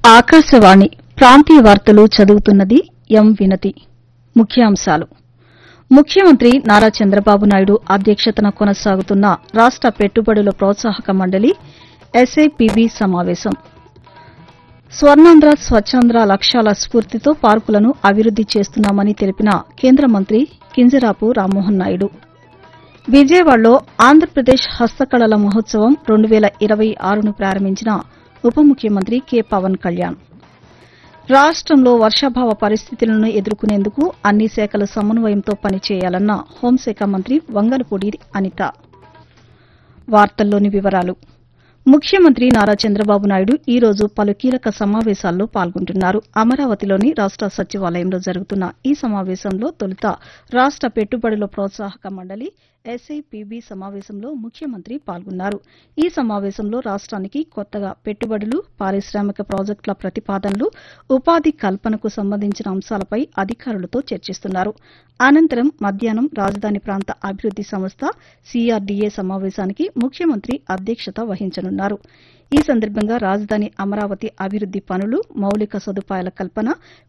ఆకాశవాణి ప్రాంతీయ వార్తలు చదువుతున్నది ఎం వినతి ముఖ్యాంశాలు ముఖ్యమంత్రి నారా చంద్రబాబు నాయుడు అధ్యక్షతన కొనసాగుతున్న రాష్ట పెట్టుబడుల ప్రోత్సాహక మండలి ఎస్ఐపిబి సమావేశం స్వర్ణాంధ్ర స్వచ్ఛాంధ్ర లక్ష్యాల స్ఫూర్తితో పార్కులను అభివృద్ది చేస్తున్నామని తెలిపిన కేంద్ర మంత్రి కింజరాపు రామ్మోహన్ నాయుడు విజయవాడలో ఆంధ్రప్రదేశ్ హస్తకళల మహోత్సవం రెండు వేల ఇరవై ఆరును ప్రారంభించిన ఉప ముఖ్యమంత్రి కె పవన్ కళ్యాణ్ రాష్టంలో వర్షాభావ పరిస్థితులను ఎదుర్కొనేందుకు అన్ని శాఖల సమన్వయంతో పనిచేయాలన్న హోంశాఖ మంత్రి వంగలపూడి అనిత వార్తల్లోని వివరాలు ముఖ్యమంత్రి నారా చంద్రబాబు నాయుడు ఈ రోజు పలు కీలక సమావేశాల్లో పాల్గొంటున్నారు అమరావతిలోని రాష్ట సచివాలయంలో జరుగుతున్న ఈ సమావేశంలో తొలుత రాష్ట పెట్టుబడుల ప్రోత్సాహక మండలి ఎస్ఐపిబి సమావేశంలో ముఖ్యమంత్రి పాల్గొన్నారు ఈ సమావేశంలో రాష్ట్రానికి కొత్తగా పెట్టుబడులు పారిశ్రామిక ప్రాజెక్టుల ప్రతిపాదనలు ఉపాధి కల్పనకు సంబంధించిన అంశాలపై అధికారులతో చర్చిస్తున్నారు అనంతరం మధ్యాహ్నం రాజధాని ప్రాంత అభివృద్ది సంస్థ సీఆర్డీఏ సమావేశానికి ముఖ్యమంత్రి అధ్యక్షత వహించనున్నారు ఈ సందర్భంగా రాజధాని అమరావతి అభివృద్ది పనులు మౌలిక సదుపాయాల కల్పన